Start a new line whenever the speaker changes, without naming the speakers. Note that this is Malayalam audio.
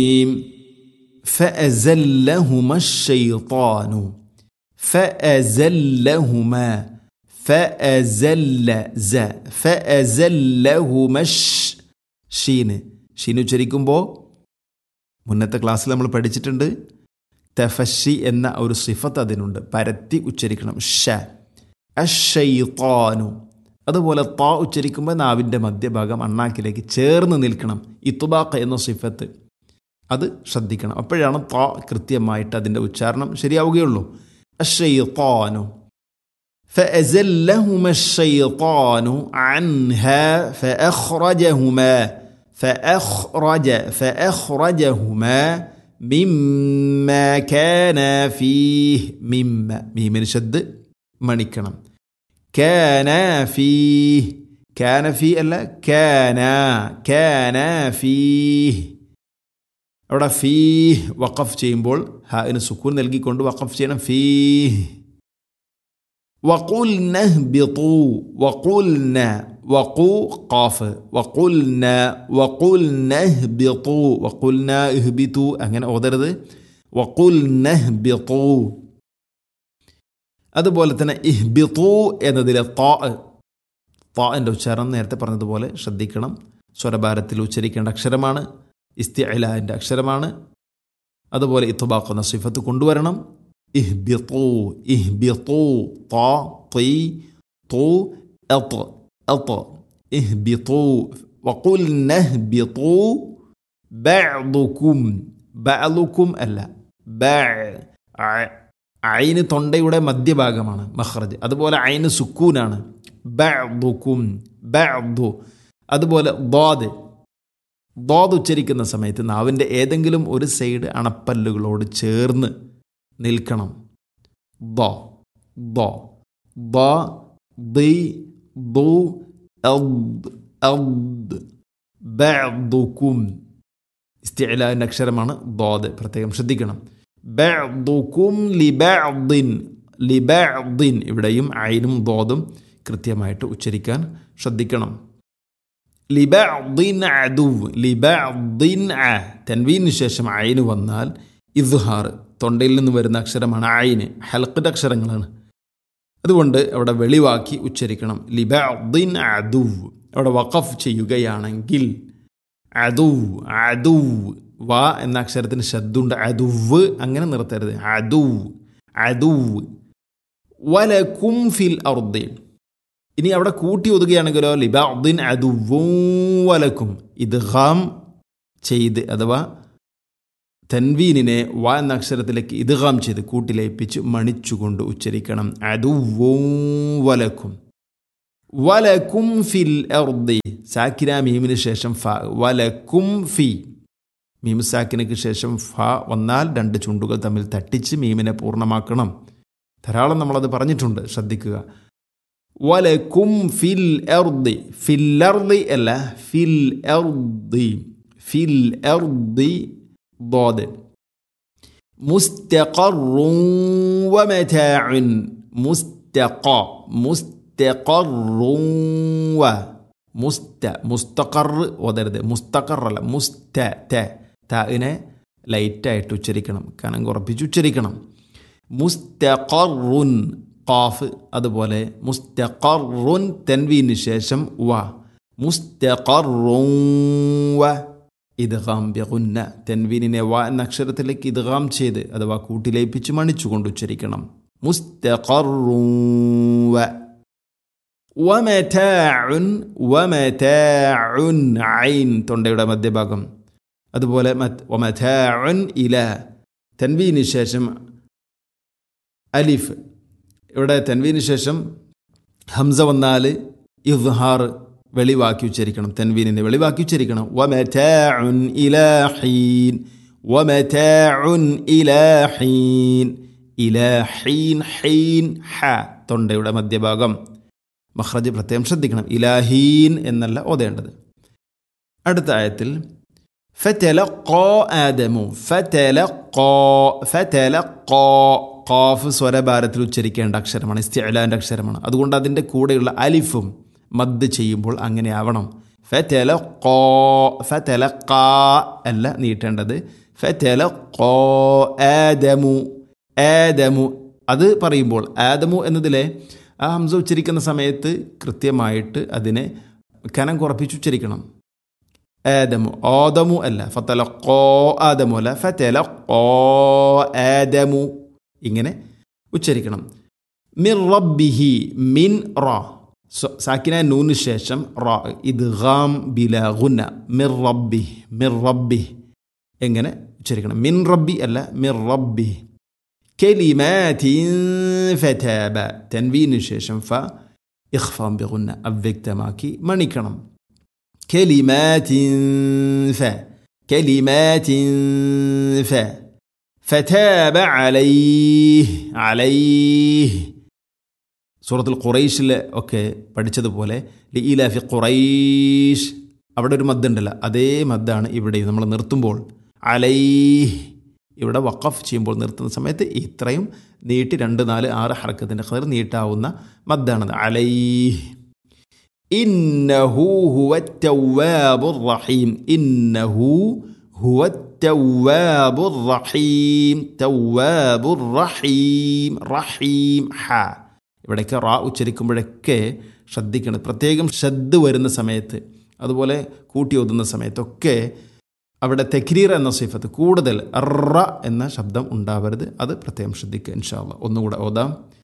فأزلهما الشيطان فأزلهما فأزل ز فأزلهما الش ഷീന് ഷീൻ ഉച്ചരിക്കുമ്പോൾ മുന്നത്തെ ക്ലാസ്സിൽ നമ്മൾ പഠിച്ചിട്ടുണ്ട് തഫഷി എന്ന ഒരു സിഫത്ത് അതിനുണ്ട് പരത്തി ഉച്ചരിക്കണം ഷ അഷയ്ത്താനു അതുപോലെ ത ഉച്ചരിക്കുമ്പോൾ നാവിൻ്റെ മധ്യഭാഗം അണ്ണാക്കിലേക്ക് ചേർന്ന് നിൽക്കണം ഇത്തുബാഖ എന്ന സിഫത്ത് അത് ശ്രദ്ധിക്കണം അപ്പോഴാണ് ത കൃത്യമായിട്ട് അതിൻ്റെ ഉച്ചാരണം ശരിയാവുകയുള്ളൂ അഷയ്ത്താനു فأزلهما الشيطان عنها فأخرجهما فأخرج فأخرجهما مما كان فيه مما ميم شد മണിക്കണം كان فيه كان فيه അല്ല كان كان فيه അവിടെ ഫീഹ് വഖഫ് ചെയ്യുമ്പോൾ ഹാന് സുക്കൂൻ നൽകിക്കൊണ്ട് വഖഫ് ചെയ്യണം ഫീഹ് وقلنا اهبطوا وقلنا وقو قاف وقلنا وقلنا اهبطوا وقلنا اهبطوا അങ്ങനെ ഓതരുത് وقلنا اهبطوا അതുപോലെ തന്നെ ഇഹ്ബിത്തു എന്നതിലെ താ താൻ്റെ ഉച്ചാരണം നേരത്തെ പറഞ്ഞതുപോലെ ശ്രദ്ധിക്കണം സ്വരഭാരത്തിൽ ഉച്ചരിക്കേണ്ട അക്ഷരമാണ് ഇസ്തിഅലാൻ്റെ അക്ഷരമാണ് അതുപോലെ ഇത്തുബാക്കുന്ന സിഫത്ത് കൊണ്ടുവരണം اهبطوا اهبطوا طا طي طو أط أط اهبطوا وقلنا اهبطوا بعضكم بعضكم ألا باع ഐന് തൊണ്ടയുടെ മധ്യഭാഗമാണ് മഹ്റജ് അതുപോലെ ഐന് സുക്കൂനാണ് ബഅദുക്കും ബഅദു അതുപോലെ ദാദ് ദാദ് ഉച്ചരിക്കുന്ന സമയത്ത് നാവിൻ്റെ ഏതെങ്കിലും ഒരു സൈഡ് അണപ്പല്ലുകളോട് ചേർന്ന് നിൽക്കണം ദ ദ ദ ദി ദു അദ് അദ് ബഅദുക്കും ഇസ്തിഅലാൻ്റെ അക്ഷരമാണ് ദാദ് പ്രത്യേകം ശ്രദ്ധിക്കണം ബഅദുക്കും ലിബഅദിൻ ലിബഅദിൻ ഇവിടെയും ഐനും ദോദും കൃത്യമായിട്ട് ഉച്ചരിക്കാൻ ശ്രദ്ധിക്കണം ലിബഅദിൻ അദു ലിബഅദിൻ അ തൻവീന് ശേഷം ഐന് വന്നാൽ ഇദ്ഹാർ തൊണ്ടയിൽ നിന്ന് വരുന്ന അക്ഷരമാണ് ആയിന് ഹൽക്കിൻ്റെ അക്ഷരങ്ങളാണ് അതുകൊണ്ട് അവിടെ വെളിവാക്കി ഉച്ചരിക്കണം ലിബഅദിൻ അദു അവിടെ വഖഫ് ചെയ്യുകയാണെങ്കിൽ അദു അദു വ എന്ന അക്ഷരത്തിന് ശബ്ദമുണ്ട് അദുവ് അങ്ങനെ നിർത്തരുത് അദു അദു വലക്കും ഫിൽ അർദി ഇനി അവിടെ കൂട്ടി ഒതുകയാണെങ്കിലോ ലിബഅദിൻ അദുവും വലക്കും ഇത് ഹാം ചെയ്ത് അഥവാ തൻവീനിനെ വ എന്ന അക്ഷരത്തിലേക്ക് ഇദ്ഗാം ചെയ്ത് കൂട്ടിലേപ്പിച്ച് മണിച്ചുകൊണ്ട് ഉച്ചരിക്കണം അതുവും വലക്കും വലക്കും ഫിൽ എർദി സാക്കിന മീമിന് ശേഷം ഫ വലക്കും ഫി മീം സാക്കിനക്ക് ശേഷം ഫ വന്നാൽ രണ്ട് ചുണ്ടുകൾ തമ്മിൽ തട്ടിച്ച് മീമിനെ പൂർണ്ണമാക്കണം ധാരാളം നമ്മളത് പറഞ്ഞിട്ടുണ്ട് ശ്രദ്ധിക്കുക വലക്കും ഫിൽ എർദി ഫിൽ എർദി അല്ല ഫിൽ എർദി ഫിൽ എർദി ضاد مستقر ومتاع مستقى مستقر و മുസ്ത മുസ്തഖർ ഓതരുത് മുസ്തഖറല്ല മുസ്ത ത താഇനെ ലൈറ്റായിട്ട് ഉച്ചരിക്കണം കനം കുറപ്പിച്ച് ഉച്ചരിക്കണം മുസ്തഖറുൻ ഖാഫ് അതുപോലെ മുസ്തഖറുൻ തൻവീന് ശേഷം വ മുസ്തഖറുൻ വ ഇദ്ഗാം ബിഗുന്ന തെൻവീനിനെ വ എന്ന അക്ഷരത്തിലേക്ക് ഇദ്ഗാം ചെയ്ത് അഥവാ കൂട്ടിലേപ്പിച്ച് മണിച്ചുകൊണ്ട് ഉച്ചരിക്കണം മുസ്തഖറുവ വമതാഉൻ വമതാഉൻ ഐൻ തൊണ്ടയുടെ മധ്യഭാഗം അതുപോലെ വമതാഉൻ ഇല തൻവീന് ശേഷം അലിഫ് ഇവിടെ തൻവീന് ശേഷം ഹംസ വന്നാൽ ഇദ്ഹാർ വെളിവാക്കി ഉച്ചരിക്കണം തൻവീനിനെ വെളിവാക്കി ഉച്ചരിക്കണം വമതാഉൻ ഇലാഹീൻ വമതാഉൻ ഇലാഹീൻ ഇലാഹീൻ ഹീൻ ഹ തൊണ്ടയുടെ മധ്യഭാഗം മഹ്റജ് പ്രത്യേകം ശ്രദ്ധിക്കണം ഇലാഹീൻ എന്നല്ല ഓതേണ്ടത് അടുത്ത ആയത്തിൽ ഫതലഖാ ആദമു ഫതലഖാ ഫതലഖാ ഖാഫ് സ്വരഭാരത്തിൽ ഉച്ചരിക്കേണ്ട അക്ഷരമാണ് ഇസ്തിഅലാൻ്റെ അക്ഷരമാണ് അതുകൊണ്ട് അതിൻ്റെ കൂടെയുള്ള അലിഫും മദ് ചെയ്യുമ്പോൾ അങ്ങനെ ആവണം ഫതലഖാ ഫതലഖാ അല്ല നീട്ടേണ്ടത് ഫതലഖാ ആദമു ആദമു അത് പറയുമ്പോൾ ആദമു എന്നതിലെ ആ ഹംസ ഉച്ചരിക്കുന്ന സമയത്ത് കൃത്യമായിട്ട് അതിനെ കനം കുറപ്പിച്ച് ഉച്ചരിക്കണം ആദമു ഓദമു അല്ല ഫതലഖോ ആദമു അല്ല ഫതലഖോ ആദമു ഇങ്ങനെ ഉച്ചരിക്കണം മിർ റബ്ബിഹി മിൻ റ സ- സാക്കിന നൂന് ശേഷം റ ഇത് ഗാം ബില ഗുന്ന മിർ റബ്ബി മിർ റബ്ബി എങ്ങനെ ഉച്ചരിക്കണം മിൻ റബ്ബി അല്ല മിർ റബ്ബി കെലിമാറ്റിൻ ഫതാബ തൻവീന് ശേഷം ഫ ഇഖ്ഫാം ബിഗുന്ന അവ്യക്തമാക്കി മണിക്കണം കെലിമാറ്റിൻ ഫ കെലിമാറ്റിൻ ഫ فتاب عليه عليه സൂറത്തുൽ ഖുറൈഷിൽ ഒക്കെ പഠിച്ചതുപോലെ ലീലാഫി ഖുറൈഷ് അവിടെ ഒരു മദ്ദുണ്ടല്ലോ അതേ മദ്ദാണ് ഇവിടെ നമ്മൾ നിർത്തുമ്പോൾ അലൈ ഇവിടെ വഖഫ് ചെയ്യുമ്പോൾ നിർത്തുന്ന സമയത്ത് ഇത്രയും നീട്ടി രണ്ട് നാല് ആറ് ഹർക്കത്തിൻ്റെ ഖദർ നീട്ടാവുന്ന മദ്ദാണത് അലൈ ഇന്നഹു ഹുവ തവ്വാബുർ റഹീം ഇന്നഹു ഹുവ തവ്വാബുർ റഹീം തവ്വാബുർ റഹീം റഹീം ഹ ഇവിടേക്ക് റാ ഉച്ചരിക്കുമ്പോഴൊക്കെ ശ്രദ്ധിക്കണം പ്രത്യേകം ശ്രദ്ധ വരുന്ന സമയത്ത് അതുപോലെ കൂട്ടി ഓതുന്ന സമയത്തൊക്കെ അവിടെ തെക്രീർ എന്ന സിഫത്ത് കൂടുതൽ റ എന്ന ശബ്ദം ഉണ്ടാവരുത് അത് പ്രത്യേകം ശ്രദ്ധിക്കുക ഇൻഷാല്ല ഒന്നുകൂടെ ഓതാം